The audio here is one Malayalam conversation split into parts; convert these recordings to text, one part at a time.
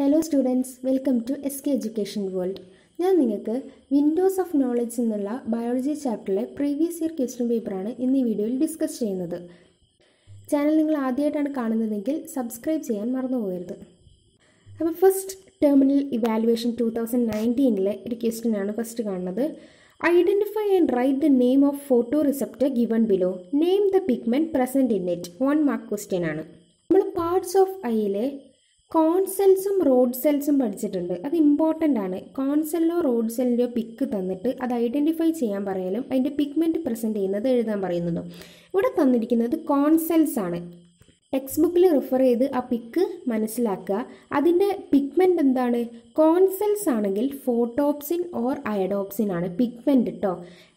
hello students welcome to S K education world ഞാൻ നിങ്ങൾക്ക് വിൻഡോസ് ഓഫ് നോളജ് എന്നുള്ള ബയോളജി ചാപ്റ്ററിലെ പ്രീവിയസ് ഇയർ ക്വസ്റ്റ്യൻ പേപ്പറാണ് ഇന്ന് ഈ വീഡിയോയിൽ ഡിസ്കസ് ചെയ്യുന്നത് ചാനൽ നിങ്ങൾ ആദ്യമായിട്ടാണ് കാണുന്നതെങ്കിൽ സബ്സ്ക്രൈബ് ചെയ്യാൻ മറന്നു പോകരുത് അപ്പോൾ first terminal evaluation two thousand നയൻറ്റീനിലെ ഒരു ക്വസ്റ്റ്യൻ ആണ് ഫസ്റ്റ് കാണുന്നത് identify and write the name of photo receptor given below name the pigment present in it one mark question ആണ് നമ്മൾ പാർട്സ് ഓഫ് ഐയിലെ കോൺസെൽസും റോഡ് സെൽസും പഠിച്ചിട്ടുണ്ട് അത് ഇമ്പോർട്ടൻ്റ് ആണ് കോൺസെല്ലോ റോഡ് സെല്ലിൻ്റെയോ പിക്ക് തന്നിട്ട് അത് ഐഡൻറ്റിഫൈ ചെയ്യാൻ പറയലും അതിൻ്റെ പിഗ്മെൻറ്റ് പ്രസൻറ്റ് ചെയ്യുന്നത് എഴുതാൻ പറയുന്നതും ഇവിടെ തന്നിരിക്കുന്നത് കോൺസെൽസ് ആണ് ടെക്സ്റ്റ് ബുക്കിൽ റെഫർ ചെയ്ത് ആ പിക്ക് മനസ്സിലാക്കുക അതിൻ്റെ പിഗ്മെൻ്റ് എന്താണ് കോൺസെൽസ് ആണെങ്കിൽ ഫോട്ടോപ്സിൻ ഓർ അയഡോപ്സിൻ ആണ് പിഗ്മെൻ്റ് കേട്ടോ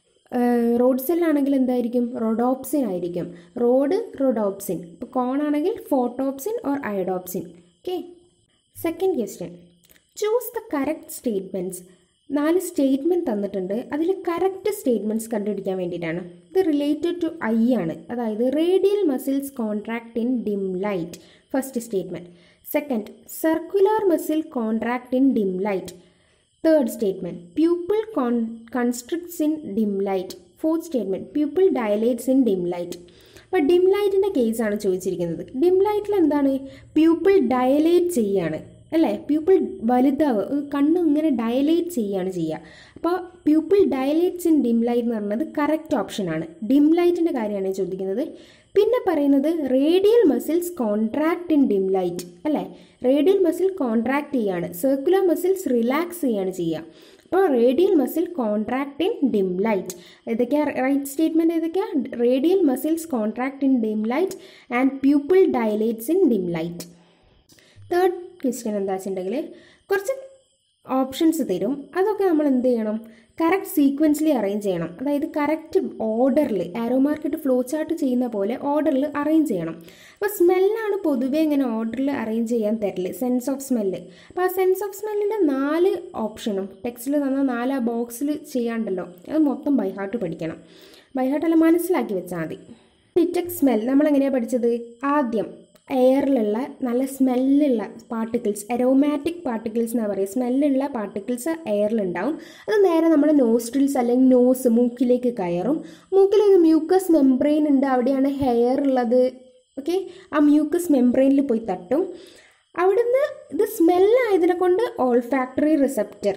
റോഡ് സെൽ ആണെങ്കിൽ എന്തായിരിക്കും റോഡോപ്സിൻ ആയിരിക്കും റോഡ് റോഡോപ്സിൻ ഇപ്പോൾ കോൺ ആണെങ്കിൽ photopsin or iodopsin okay second question choose the correct statements നാല് സ്റ്റേറ്റ്മെൻറ്റ് തന്നിട്ടുണ്ട് അതിൽ കറക്റ്റ് സ്റ്റേറ്റ്മെൻറ്റ്സ് കണ്ടുപിടിക്കാൻ വേണ്ടിയിട്ടാണ് ഇത് റിലേറ്റഡ് ടു ഐ ആണ് അതായത് radial muscles contract in dim light first statement second circular muscle contract in dim light third statement pupil con constricts in dim light fourth statement pupil dilates in dim light അപ്പോൾ ഡിം ലൈറ്റിൻ്റെ കേസാണ് ചോദിച്ചിരിക്കുന്നത് ഡിം ലൈറ്റിൽ എന്താണ് പ്യൂപ്പിൾ ഡയലേറ്റ് ചെയ്യാണ് അല്ലേ പ്യൂപ്പിൾ വലുതാവ് കണ്ണ് ഇങ്ങനെ ഡയലേറ്റ് ചെയ്യുകയാണ് ചെയ്യുക അപ്പോൾ pupil dilates in dim light എന്ന് പറയുന്നത് കറക്റ്റ് ഓപ്ഷനാണ് ഡിം ലൈറ്റിൻ്റെ കാര്യമാണ് ചോദിക്കുന്നത് പിന്നെ പറയുന്നത് radial muscles contract in dim light അല്ലേ റേഡിയൽ മസിൽ കോൺട്രാക്ട് ചെയ്യാണ് സർക്കുലർ മസിൽസ് റിലാക്സ് ചെയ്യാണ് ചെയ്യുക അപ്പോൾ radial muscle contract in dim light ഏതൊക്കെയാ റൈറ്റ് സ്റ്റേറ്റ്മെൻറ്റ് ഏതൊക്കെയാ radial muscles contract in dim light and pupil dilates in dim light third question എന്താ വെച്ചിട്ടുണ്ടെങ്കിൽ കുറച്ച് ഓപ്ഷൻസ് തരും അതൊക്കെ നമ്മൾ എന്ത് ചെയ്യണം കറക്റ്റ് സീക്വൻസിലി അറേഞ്ച് ചെയ്യണം അതായത് കറക്റ്റ് ഓർഡറിൽ ആരോ മാർക്കറ്റ് ഫ്ലോ ചാർട്ട് ചെയ്യുന്ന പോലെ ഓർഡറിൽ അറേഞ്ച് ചെയ്യണം അപ്പോൾ സ്മെല്ലാണ് പൊതുവേ ഇങ്ങനെ ഓർഡറിൽ അറേഞ്ച് ചെയ്യാൻ തരല് സെൻസ് ഓഫ് സ്മെല്ല് അപ്പോൾ ആ സെൻസ് ഓഫ് സ്മെല്ലിൻ്റെ നാല് ഓപ്ഷനും ടെക്സ്റ്റിൽ തന്ന നാല് ആ ബോക്സിൽ ചെയ്യാണ്ടല്ലോ അത് മൊത്തം ബൈഹാർട്ട് പഠിക്കണം ബൈഹാർട്ടല്ല മനസ്സിലാക്കി വെച്ചാൽ മതി ഡിറ്റക്ട് സ്മെൽ നമ്മൾ എങ്ങനെയാണ് പഠിച്ചത് ആദ്യം എയറിലുള്ള നല്ല സ്മെല്ലുള്ള പാർട്ടിക്കിൾസ് എറോമാറ്റിക് പാർട്ടിക്കിൾസ് എന്നാണ് പറയുക സ്മെല്ലുള്ള പാർട്ടിക്കിൾസ് എയറിലുണ്ടാവും അത് നേരെ നമ്മുടെ നോസ്ട്രിൽസ് അല്ലെങ്കിൽ നോസ് മൂക്കിലേക്ക് കയറും മൂക്കിലൊരു മ്യൂക്കസ് മെംബ്രെയിൻ ഉണ്ട് അവിടെയാണ് ഹെയർ ഉള്ളത് ഓക്കെ ആ മ്യൂക്കസ് മെംബ്രെയിനിൽ പോയി തട്ടും അവിടുന്ന് ഇത് സ്മെല്ലായതിനെ കൊണ്ട് ഓൾ ഫാക്ടറി റിസപ്റ്റർ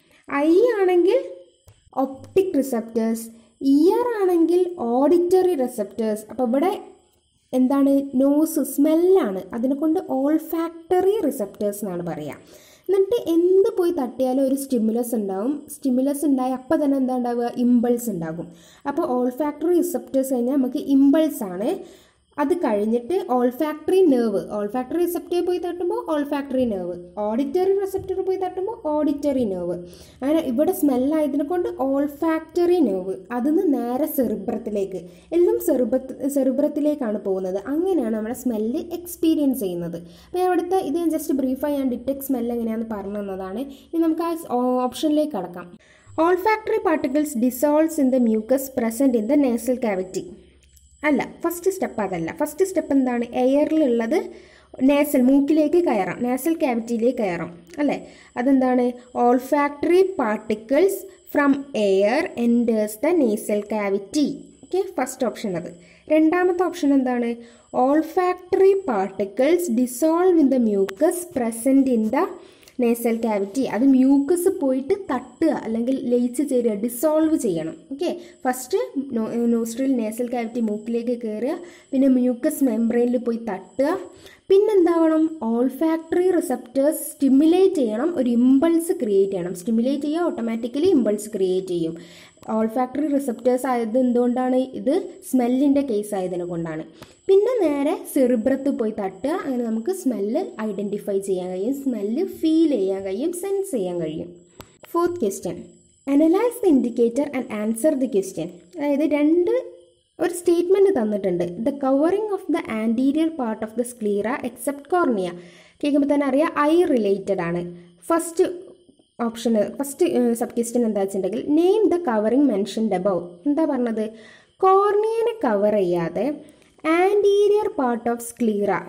ഐ ആണെങ്കിൽ ഒപ്റ്റിക് റിസപ്റ്റേഴ്സ് ഇയർ ആണെങ്കിൽ ഓഡിറ്ററി റിസപ്റ്റേഴ്സ് അപ്പോൾ ഇവിടെ എന്താണ് നോസ് സ്മെല്ലാണ് അതിനെ കൊണ്ട് ഓൾ ഫാക്ടറി റിസപ്റ്റേഴ്സ് എന്നാണ് പറയുക എന്നിട്ട് എന്ത് പോയി തട്ടിയാലും ഒരു സ്റ്റിമുലസ് ഉണ്ടാവും സ്റ്റിമുലസ് ഉണ്ടായി അപ്പോൾ തന്നെ എന്താ ഉണ്ടാവുക ഇമ്പൾസ് ഉണ്ടാകും അപ്പോൾ ഓൾ ഫാക്ടറി റിസപ്റ്റേഴ്സ് കഴിഞ്ഞാൽ നമുക്ക് ഇമ്പൾസ് ആണ് അത് കഴിഞ്ഞിട്ട് olfactory nerve olfactory receptor പോയി തട്ടുമ്പോൾ olfactory nerve auditory receptor പോയി തട്ടുമ്പോൾ ഓഡിറ്ററി നെർവ് അങ്ങനെ ഇവിടെ സ്മെല്ലായതിനെ കൊണ്ട് ഓൾ ഫാക്ടറി നെർവ് അതിന്ന് നേരെ സെറിബ്രത്തിലേക്ക് എല്ലാം സെറിബ്ര സെറിബ്രത്തിലേക്കാണ് പോകുന്നത് അങ്ങനെയാണ് നമ്മുടെ സ്മെല്ല് എക്സ്പീരിയൻസ് ചെയ്യുന്നത് അപ്പോൾ അവിടുത്തെ ഇത് ഞാൻ ജസ്റ്റ് ബ്രീഫായി ഞാൻ ഡിറ്റക്ട് സ്മെല്ല് എങ്ങനെയാണെന്ന് പറഞ്ഞു തന്നതാണ് ഇനി നമുക്ക് ആ ഓപ്ഷനിലേക്ക് കടക്കാം olfactory particles dissolves in the mucus present in the nasal cavity അല്ല ഫസ്റ്റ് സ്റ്റെപ്പ് അതല്ല ഫസ്റ്റ് സ്റ്റെപ്പ് എന്താണ് എയറിലുള്ളത് നേസൽ മൂക്കിലേക്ക് കയറാം നേസൽ ക്യാവിറ്റിയിലേക്ക് കയറാം അല്ലേ അതെന്താണ് olfactory particles from air enters the nasal cavity okay first option അത് രണ്ടാമത്തെ ഓപ്ഷൻ എന്താണ് olfactory particles dissolve in the mucus present in the nasal cavity അത് മ്യൂക്കസ് പോയിട്ട് തട്ടുക അല്ലെങ്കിൽ ലയിച്ച് ചേരുക ഡിസോൾവ് ചെയ്യണം okay first nostril nasal cavity മൂക്കിലേക്ക് കയറുക പിന്നെ മ്യൂക്കസ് മെംബ്രെയിനിൽ പോയി തട്ടുക പിന്നെന്താവണം ഓൾ ഫാക്ടറി റിസപ്റ്റേഴ്സ് സ്റ്റിമുലേറ്റ് ചെയ്യണം ഒരു ഇമ്പൾസ് ക്രിയേറ്റ് ചെയ്യണം സ്റ്റിമുലേറ്റ് ചെയ്യുക ഓട്ടോമാറ്റിക്കലി ഇമ്പൾസ് ക്രിയേറ്റ് ചെയ്യും ഓൾ ഫാക്ടറി റിസപ്റ്റേഴ്സ് ആയത് എന്തുകൊണ്ടാണ് ഇത് സ്മെല്ലിൻ്റെ കേസ് ആയതിനെ കൊണ്ടാണ് പിന്നെ നേരെ സെറിബ്രത്ത് പോയി തട്ടുക അങ്ങനെ നമുക്ക് സ്മെല്ല് ഐഡൻറ്റിഫൈ ചെയ്യാൻ കഴിയും സ്മെല്ല് ഫീൽ ചെയ്യാൻ കഴിയും സെൻസ് ചെയ്യാൻ കഴിയും fourth question analyse the indicator and answer the question അതായത് രണ്ട് ഒരു സ്റ്റേറ്റ്മെൻറ്റ് തന്നിട്ടുണ്ട് the covering of the anterior part of the sclera except cornea കേൾക്കുമ്പോൾ തന്നെ അറിയാം ഐ റിലേറ്റഡ് ആണ് first option first sub question എന്താ വെച്ചിട്ടുണ്ടെങ്കിൽ name the covering mentioned above എന്താ പറഞ്ഞത് കോർണിയനെ കവർ ചെയ്യാതെ anterior part of sclera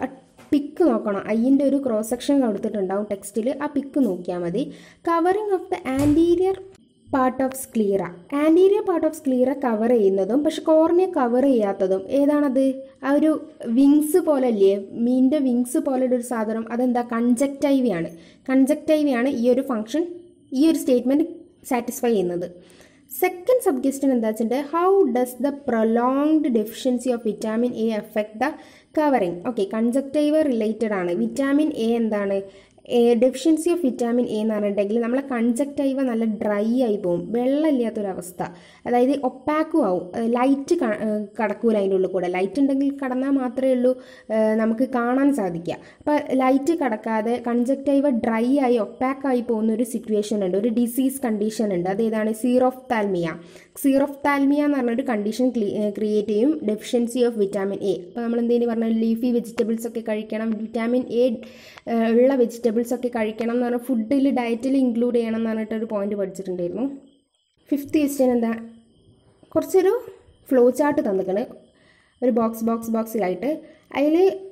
pick നോക്കണം ഐൻ്റെ ഒരു ക്രോസ് സെക്ഷൻ കൊടുത്തിട്ടുണ്ടാവും ടെക്സ്റ്റിൽ ആ പിക്ക് നോക്കിയാൽ മതി covering of the anterior part of sclera anterior part of sclera cover ചെയ്യുന്നതും പക്ഷെ കോർണിയ കവർ ചെയ്യാത്തതും ഏതാണത് ആ ഒരു വിങ്സ് പോലെ അല്ലേ മീനിൻ്റെ വിങ്സ് പോലെ ഒരു സാധനം അതെന്താ കൺജക്റ്റൈവിയാണ് കൺജക്റ്റൈവിയാണ് ഈ ഒരു ഫംഗ്ഷൻ ഈ ഒരു സ്റ്റേറ്റ്മെൻറ്റ് സാറ്റിസ്ഫൈ ചെയ്യുന്നത് സെക്കൻഡ് സബ് ക്വസ്റ്റ്യൻ എന്താ വെച്ചിട്ടുണ്ടെങ്കിൽ how does the prolonged deficiency of vitamin A affect the covering okay conjunctive related ആണ് വിറ്റാമിൻ എ എന്താണ് ഡെഫിഷ്യൻസി ഓഫ് വിറ്റാമിൻ എ എന്ന് പറഞ്ഞിട്ടുണ്ടെങ്കിൽ നമ്മളെ കൺജക്റ്റൈവ നല്ല ഡ്രൈ ആയി പോകും വെള്ളമില്ലാത്തൊരവസ്ഥ അതായത് ഒപ്പാക്കും ആവും ലൈറ്റ് കടക്കൂല അതിൻ്റെ ഉള്ളിൽ കൂടെ ലൈറ്റ് ഉണ്ടെങ്കിൽ കടന്നാൽ മാത്രമേ ഉള്ളൂ ഏഹ് നമുക്ക് കാണാൻ സാധിക്കുക അപ്പോൾ ലൈറ്റ് കടക്കാതെ കൺജക്റ്റൈവ ഡ്രൈ ആയി ഒപ്പാക്കായി പോകുന്ന ഒരു സിറ്റുവേഷൻ ഉണ്ട് ഒരു ഡിസീസ് കണ്ടീഷൻ ഉണ്ട് അത് ഏതാണ് സീറോഫ് താൽമിയ സീറോഫ് താൽമിയ എന്ന് പറഞ്ഞൊരു കണ്ടീഷൻ ക്രിയേറ്റ് ചെയ്യും ഡെഫിഷ്യൻസി ഓഫ് വിറ്റാമിൻ എ അപ്പോൾ നമ്മൾ എന്തെങ്കിലും പറഞ്ഞാൽ ലീഫി വെജിറ്റബിൾസ് ഒക്കെ കഴിക്കണം വിറ്റാമിൻ എ ഉള്ള വെജിറ്റബിൾസ് ഒക്കെ കഴിക്കണം എന്ന് പറഞ്ഞാൽ ഫുഡിൽ ഡയറ്റിൽ ഇൻക്ലൂഡ് ചെയ്യണം എന്ന് പറഞ്ഞിട്ട് ഒരു പോയിന്റ് പഠിച്ചിട്ടുണ്ടായിരുന്നു ഫിഫ്ത്ത് ക്വസ്റ്റ്യൻ എന്താ കുറച്ചൊരു ഫ്ലോ ചാർട്ട് തന്നിക്കണ് ഒരു ബോക്സ് ബോക്സ് ബോക്സിലായിട്ട് അതിൽ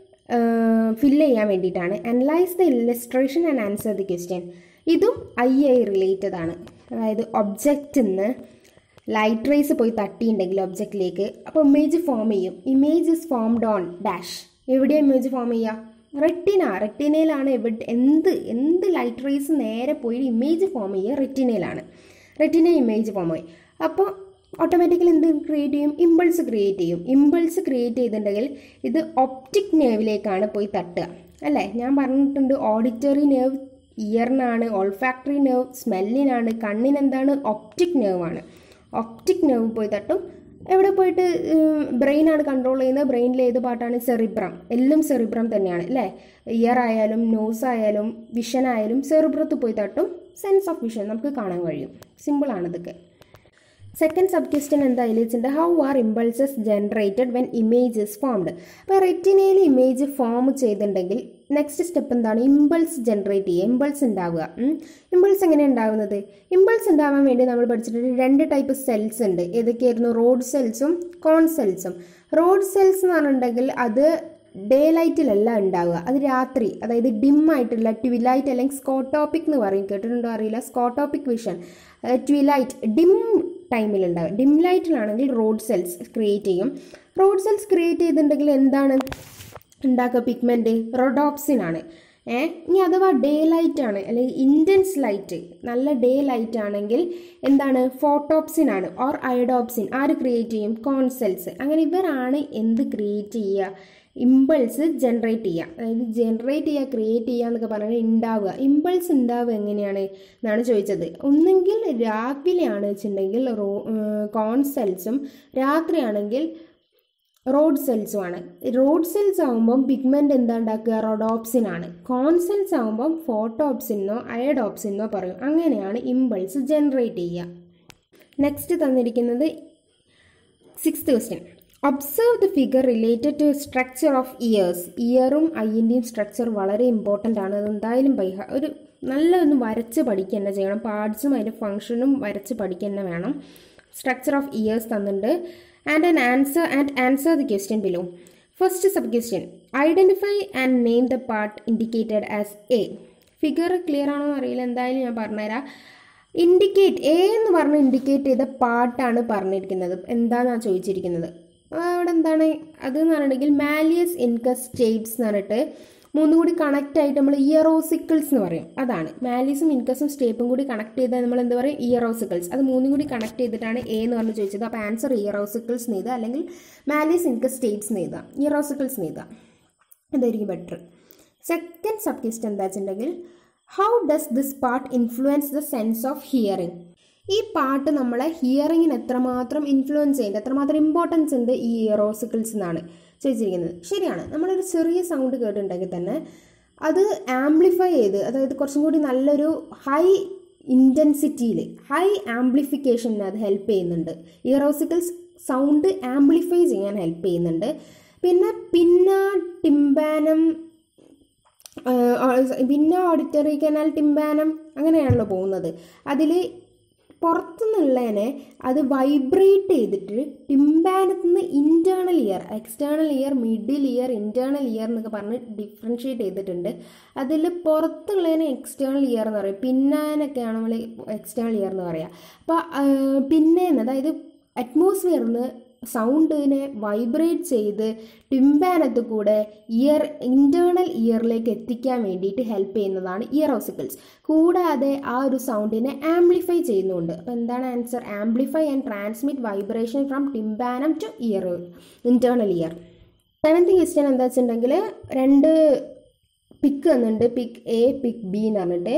ഫില്ല് ചെയ്യാൻ വേണ്ടിയിട്ടാണ് analyse the illustration and answer the question ഇതും ഐ ഐ റിലേറ്റഡ് ആണ് അതായത് ഒബ്ജക്റ്റിൽ നിന്ന് ലൈറ്റ് റേസ് പോയി തട്ടിയിട്ടുണ്ടെങ്കിൽ ഒബ്ജക്റ്റിലേക്ക് അപ്പോൾ ഇമേജ് ഫോം ചെയ്യും image is formed on dash എവിടെയാണ് ഇമേജ് ഫോം ചെയ്യുക റെറ്റിന റെറ്റിനയിലാണ് എവിടെ എന്ത് എന്ത് ലൈറ്റ് റേസ് നേരെ പോയി ഇമേജ് ഫോം ചെയ്യുക റെറ്റിനയിലാണ് റെറ്റിന ഇമേജ് ഫോം ചെയ്യും അപ്പോൾ ഓട്ടോമാറ്റിക്കലി എന്ത് ക്രിയേറ്റ് ചെയ്യും ഇമ്പൾസ് ക്രിയേറ്റ് ചെയ്യും ഇമ്പൾസ് ക്രിയേറ്റ് ചെയ്തിട്ടുണ്ടെങ്കിൽ ഇത് ഒപ്റ്റിക് നേവിലേക്കാണ് പോയി തട്ടുക അല്ലേ ഞാൻ പറഞ്ഞിട്ടുണ്ട് ഓഡിറ്ററി നേവ് ഇയറിനാണ് ഓൾഫാക്ടറി നേവ് സ്മെല്ലിനാണ് കണ്ണിനെന്താണ് ഒപ്റ്റിക് നേവാണ് ഒപ്റ്റിക് നേവ് പോയി തട്ടും എവിടെ പോയിട്ട് ബ്രെയിനാണ് കൺട്രോൾ ചെയ്യുന്നത് ബ്രെയിനിൽ ഏത് പാട്ടാണ് സെറിബ്രം എല്ലാം സെറിബ്രം തന്നെയാണ് അല്ലേ ഇയർ ആയാലും നോസ് ആയാലും വിഷൻ ആയാലും സെറിബ്രത്ത് പോയി തട്ടും സെൻസ് ഓഫ് വിഷൻ നമുക്ക് കാണാൻ കഴിയും സിമ്പിളാണ് ഇതൊക്കെ സെക്കൻഡ് സബ് ക്വസ്റ്റ്യൻ എന്തായാലും വെച്ചിട്ടുണ്ട് how are impulses generated when image is formed അപ്പോൾ റെറ്റിനയിൽ ഇമേജ് ഫോം ചെയ്തിട്ടുണ്ടെങ്കിൽ നെക്സ്റ്റ് സ്റ്റെപ്പ് എന്താണ് ഇമ്പൾസ് ജനറേറ്റ് ചെയ്യുക ഇമ്പൾസ് ഉണ്ടാവുക ഇമ്പൾസ് എങ്ങനെ ഉണ്ടാകുന്നത് ഇമ്പൾസ് ഉണ്ടാവാൻ വേണ്ടി നമ്മൾ പഠിച്ചിട്ടുണ്ട് രണ്ട് ടൈപ്പ് സെൽസ് ഉണ്ട് ഏതൊക്കെയായിരുന്നു റോഡ് സെൽസും കോൺ സെൽസും റോഡ് സെൽസ് എന്ന് പറഞ്ഞിട്ടുണ്ടെങ്കിൽ അത് ഡേ ലൈറ്റിലല്ല ഉണ്ടാവുക അത് രാത്രി അതായത് ഡിം ആയിട്ടുള്ള ട്വിലൈറ്റ് അല്ലെങ്കിൽ സ്കോട്ടോപ്പിക് എന്ന് പറയും കേട്ടിട്ടുണ്ടോ അറിയില്ല സ്കോട്ടോപ്പിക് വിഷൻ ട്വിലൈറ്റ് ഡിം ടൈമിലുണ്ടാവും ഡിം ലൈറ്റിലാണെങ്കിൽ റോഡ് സെൽസ് ക്രിയേറ്റ് ചെയ്യും റോഡ് സെൽസ് ക്രിയേറ്റ് ചെയ്തിട്ടുണ്ടെങ്കിൽ എന്താണ് ഉണ്ടാക്കുക പിഗ്മെൻറ്റ് റൊഡോപ്സിൻ ആണ് ഏ ഇനി അഥവാ ഡേ ലൈറ്റ് ആണ് അല്ലെങ്കിൽ ഇൻറ്റൻസ് ലൈറ്റ് നല്ല ഡേ ലൈറ്റ് ആണെങ്കിൽ എന്താണ് ഫോട്ടോപ്സിൻ ആണ് ഓർ അയഡോപ്സിൻ ആര് ക്രിയേറ്റ് ചെയ്യും കോൺസെൽസ് അങ്ങനെ ഇവരാണ് എന്ത് ക്രിയേറ്റ് ചെയ്യുക ഇമ്പൾസ് ജനറേറ്റ് ചെയ്യുക അതായത് ജനറേറ്റ് ചെയ്യുക ക്രിയേറ്റ് ചെയ്യുക എന്നൊക്കെ പറഞ്ഞാൽ ഉണ്ടാവുക ഇമ്പൾസ് ഉണ്ടാവുക എങ്ങനെയാണ് എന്നാണ് ചോദിച്ചത് ഒന്നെങ്കിൽ രാവിലെയാണ് വെച്ചിട്ടുണ്ടെങ്കിൽ റോ കോൺ സെൽസും രാത്രിയാണെങ്കിൽ റോഡ് സെൽസും ആണ് റോഡ് സെൽസ് ആകുമ്പം പിഗ്മെൻ്റ് എന്താ ഉണ്ടാക്കുക റോഡോപ്സിൻ ആണ് കോൺ സെൽസ് ആകുമ്പം ഫോട്ടോപ്സിനോ അയഡോപ്സിനോ പറയും അങ്ങനെയാണ് ഇമ്പൾസ് ജനറേറ്റ് ചെയ്യുക നെക്സ്റ്റ് തന്നിരിക്കുന്നത് sixth question observe the figure related to structure of ears ഇയറും ഐൻ്റെയും സ്ട്രക്ചർ വളരെ ഇമ്പോർട്ടൻ്റ് ആണ് അത് എന്തായാലും ബൈഹ ഒരു നല്ല ഒന്ന് വരച്ച് പഠിക്കുക തന്നെ ചെയ്യണം പാർട്സും അതിൻ്റെ ഫങ്ഷനും വരച്ച് പഠിക്കുക തന്നെ വേണം സ്ട്രക്ചർ ഓഫ് ഇയേഴ്സ് തന്നിട്ടുണ്ട് and an answer and answer the question below first sub question identify and name the part indicated as a figure clear ആണോ എന്ന് അറിയില്ല എന്തായാലും ഞാൻ പറഞ്ഞുതരാം ഇൻഡിക്കേറ്റ് എ എന്ന് പറഞ്ഞ് ഇൻഡിക്കേറ്റ് ചെയ്ത പാർട്ടാണ് പറഞ്ഞിരിക്കുന്നത് എന്താണെന്നാണ് ചോദിച്ചിരിക്കുന്നത് അവിടെ എന്താണ് അത് എന്ന് പറഞ്ഞിട്ടുണ്ടെങ്കിൽ മാലിയസ് ഇൻകസ് സ്റ്റേറ്റ്സ് എന്ന് പറഞ്ഞിട്ട് മൂന്നും കൂടി കണക്റ്റ് ആയിട്ട് നമ്മൾ ഇയറോസിക്കിൾസ് എന്ന് പറയും അതാണ് മാലിയസും ഇൻകസും സ്റ്റേപ്പും കൂടി കണക്ട് ചെയ്താൽ നമ്മൾ എന്താ പറയുക ഇയറോസിക്കിൾസ് അത് മൂന്നും കൂടി കണക്ട് ചെയ്തിട്ടാണ് എ എന്ന് പറഞ്ഞ് ചോദിച്ചത് അപ്പോൾ ആൻസർ ഇയറോസിക്കിൾസ് എന്ന് എഴുതുക അല്ലെങ്കിൽ മാലിയസ് ഇൻകസ് സ്റ്റേറ്റ്സ് എന്ന് എഴുതുക ഇയറോസിക്കിൾസ് എന്ന് എഴുതുക അതായിരിക്കും ബെറ്റർ സെക്കൻഡ് സബ് ക്വസ്റ്റ് എന്താ വെച്ചിട്ടുണ്ടെങ്കിൽ how does this part influence the sense of hearing ഈ പാട്ട് നമ്മളെ ഹിയറിങ്ങിന് എത്രമാത്രം ഇൻഫ്ലുവൻസ് ചെയ്യുന്നുണ്ട് എത്രമാത്രം ഇമ്പോർട്ടൻസ് ഉണ്ട് ഈ ഇയറോസിക്കിൾസ് എന്നാണ് ചോദിച്ചിരിക്കുന്നത് ശരിയാണ് നമ്മളൊരു ചെറിയ സൗണ്ട് കേട്ടിട്ടുണ്ടെങ്കിൽ തന്നെ അത് ആംപ്ലിഫൈ ചെയ്ത് അതായത് കുറച്ചും കൂടി നല്ലൊരു ഹൈ ഇൻറ്റൻസിറ്റിയിൽ ഹൈ ആംപ്ലിഫിക്കേഷന് അത് ഹെൽപ്പ് ചെയ്യുന്നുണ്ട് ഇയറോസിക്കിൾസ് സൗണ്ട് ആംപ്ലിഫൈ ചെയ്യാൻ ഹെൽപ്പ് ചെയ്യുന്നുണ്ട് പിന്നെ പിന്ന ടിംബാനം പിന്നെ ഓഡിറ്ററി കനാൽ ടിംബാനം അങ്ങനെയാണല്ലോ പോകുന്നത് അതിൽ പുറത്തുനിന്നുള്ളതിനെ അത് വൈബ്രേറ്റ് ചെയ്തിട്ട് ടിംബാനത്ത് നിന്ന് internal ear external ear middle ear internal ear എന്നൊക്കെ പറഞ്ഞ് ഡിഫറൻഷ്യേറ്റ് ചെയ്തിട്ടുണ്ട് അതിൽ പുറത്തുള്ളതിനെ എക്സ്റ്റേണൽ ഇയർ എന്ന് പറയും പിന്നാനൊക്കെയാണ് നമ്മൾ എക്സ്റ്റേണൽ ഇയർ എന്ന് പറയുക അപ്പോൾ പിന്നേന്ന് അതായത് അറ്റ്മോസ്ഫിയറിൽ നിന്ന് സൗണ്ടിനെ വൈബ്രേറ്റ് ചെയ്ത് ടിംബാനത്ത് കൂടെ ഇയർ ഇൻറ്റേർണൽ ഇയറിലേക്ക് എത്തിക്കാൻ വേണ്ടിയിട്ട് ഹെൽപ്പ് ചെയ്യുന്നതാണ് ഇയർ ഓസിക്കിൾസ് കൂടാതെ ആ ഒരു സൗണ്ടിനെ ആംപ്ലിഫൈ ചെയ്യുന്നുണ്ട് അപ്പോൾ എന്താണ് answer amplify and transmit vibration from tympanum to ear internal ear seventh question എന്താ വെച്ചിട്ടുണ്ടെങ്കിൽ രണ്ട് പിക്ക് തന്നിട്ടുണ്ട് പിക്ക് എ പിക്ക് ബി എന്ന് പറഞ്ഞിട്ട്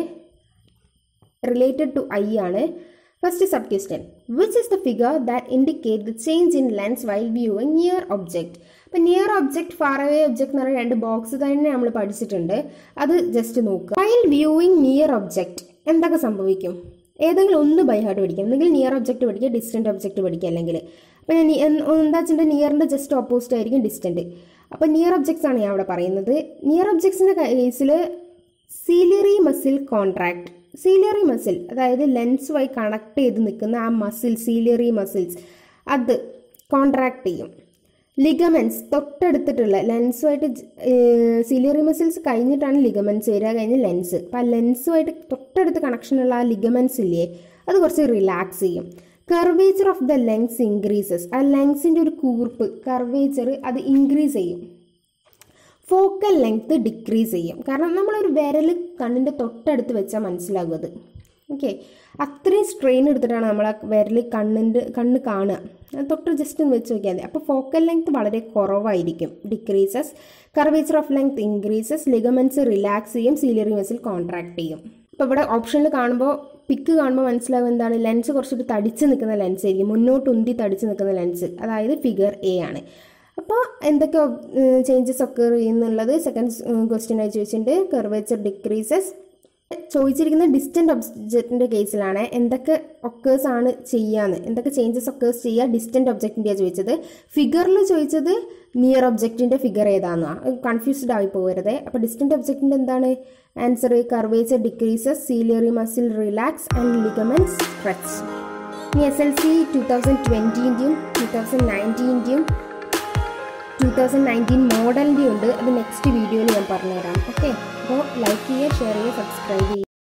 റിലേറ്റഡ് ടു ഐ ആണ് first sub question which is the figure that indicate the change in lens while viewing near object അപ്പം near object far away object എന്ന് പറഞ്ഞ രണ്ട് ബോക്സ് തന്നെ നമ്മൾ പഠിച്ചിട്ടുണ്ട് അത് ജസ്റ്റ് നോക്കുക വൈൽ വ്യൂവിങ് നിയർ ഒബ്ജക്റ്റ് എന്തൊക്കെ സംഭവിക്കും ഏതെങ്കിലും ഒന്ന് ബൈ ഹാർട്ട് പഠിക്കാം എന്തെങ്കിലും നിയർ ഒബ്ജക്റ്റ് പഠിക്കുക ഡിസ്റ്റൻറ്റ് ഒബ്ജക്റ്റ് പഠിക്കുക അല്ലെങ്കിൽ അപ്പം എന്താ വെച്ചിട്ടുണ്ടെങ്കിൽ നിയറിൻ്റെ ജസ്റ്റ് ഓപ്പോസിറ്റ് ആയിരിക്കും ഡിസ്റ്റൻറ്റ് അപ്പം നിയർ ഒബ്ജക്ട്സ് ആണ് ഞാൻ അവിടെ പറയുന്നത് നിയർ ഒബ്ജക്ട്സിൻ്റെ കേസിൽ ciliary muscle contract ciliary muscle അതായത് ലെൻസുമായി കണക്ട് ചെയ്ത് നിൽക്കുന്ന ആ മസിൽ സീലിയറി മസിൽസ് അത് കോൺട്രാക്ട് ചെയ്യും ലിഗമെൻസ് തൊട്ടടുത്തിട്ടുള്ള ലെൻസുമായിട്ട് സീലിയറി മസിൽസ് കഴിഞ്ഞിട്ടാണ് ലിഗമെൻസ് വരിക കഴിഞ്ഞ് ലെൻസ് അപ്പോൾ ആ ലെൻസുമായിട്ട് തൊട്ടടുത്ത് കണക്ഷനുള്ള ആ ലിഗമെൻസ് ഇല്ലേ അത് കുറച്ച് റിലാക്സ് ചെയ്യും curvature of the lens increases ആ ലെങ്സിൻ്റെ ഒരു കൂർപ്പ് കർവേച്ചർ അത് ഇൻക്രീസ് ചെയ്യും ഫോക്കൽ ലെങ്ത് ഡിക്രീസ് ചെയ്യും കാരണം നമ്മളൊരു വിരൽ കണ്ണിൻ്റെ തൊട്ടടുത്ത് വെച്ചാൽ മനസ്സിലാകും അത് ഓക്കെ അത്രയും സ്ട്രെയിൻ എടുത്തിട്ടാണ് നമ്മൾ ആ വിരൽ കണ്ണിൻ്റെ കണ്ണ് കാണുക തൊട്ട് ജസ്റ്റ് ഒന്ന് വെച്ച് നോക്കിയാൽ മതി അപ്പോൾ ഫോക്കൽ ലെങ്ത് വളരെ കുറവായിരിക്കും decreases curvature of length increases ligaments relax ചെയ്യും സീലിയറി മസിൽ കോൺട്രാക്ട് ചെയ്യും അപ്പോൾ ഇവിടെ ഓപ്ഷനിൽ കാണുമ്പോൾ പിക്ക് കാണുമ്പോൾ മനസ്സിലാവും എന്താണ് ലെൻസ് കുറച്ചൊരു തടിച്ച് നിൽക്കുന്ന ലെൻസ് ആയിരിക്കും മുന്നോട്ട് ഉന്തി തടിച്ച് നിൽക്കുന്ന ലെൻസ് അതായത് ഫിഗർ എ ആണ് അപ്പോൾ എന്തൊക്കെ ചേഞ്ചസ് ഒക്കെ ചെയ്യുന്നുള്ളത് സെക്കൻഡ് ക്വസ്റ്റ്യൻ ആയി ചോദിച്ചിട്ടുണ്ട് കർവേച്ചർ ഡിക്രീസസ് ചോദിച്ചിരിക്കുന്ന ഡിസ്റ്റൻറ്റ് ഒബ്ജക്റ്റിൻ്റെ കേസിലാണ് എന്തൊക്കെ ഒക്കേഴ്സ് ആണ് ചെയ്യാന്ന് എന്തൊക്കെ ചേഞ്ചസ് ഒക്കേഴ്സ് ചെയ്യുക ഡിസ്റ്റൻറ്റ് ഒബ്ജക്റ്റിൻ്റെയാണ് ചോദിച്ചത് ഫിഗറിൽ ചോദിച്ചത് നിയർ ഒബ്ജക്റ്റിൻ്റെ ഫിഗർ ഏതാണെന്നാണ് കൺഫ്യൂസ്ഡ് ആയി പോകരുത് അപ്പോൾ ഡിസ്റ്റൻറ്റ് ഒബ്ജക്റ്റിൻ്റെ എന്താണ് answer curvature decreases ciliary muscle relax and ligament stretch ഇനി S L C two thousand ട്വൻറ്റീൻ്റെയും ടു തൗസൻഡ് നയൻറ്റീൻ്റെയും ടു തൗസൻഡ് നയൻറ്റീൻ മോഡലിൻ്റെ ഉണ്ട് അത് നെക്സ്റ്റ് വീഡിയോയിൽ ഞാൻ പറഞ്ഞുതരാം ഓക്കെ അപ്പോൾ ലൈക്ക് ചെയ്യുക ഷെയർ ചെയ്യുക സബ്സ്ക്രൈബ് ചെയ്യുക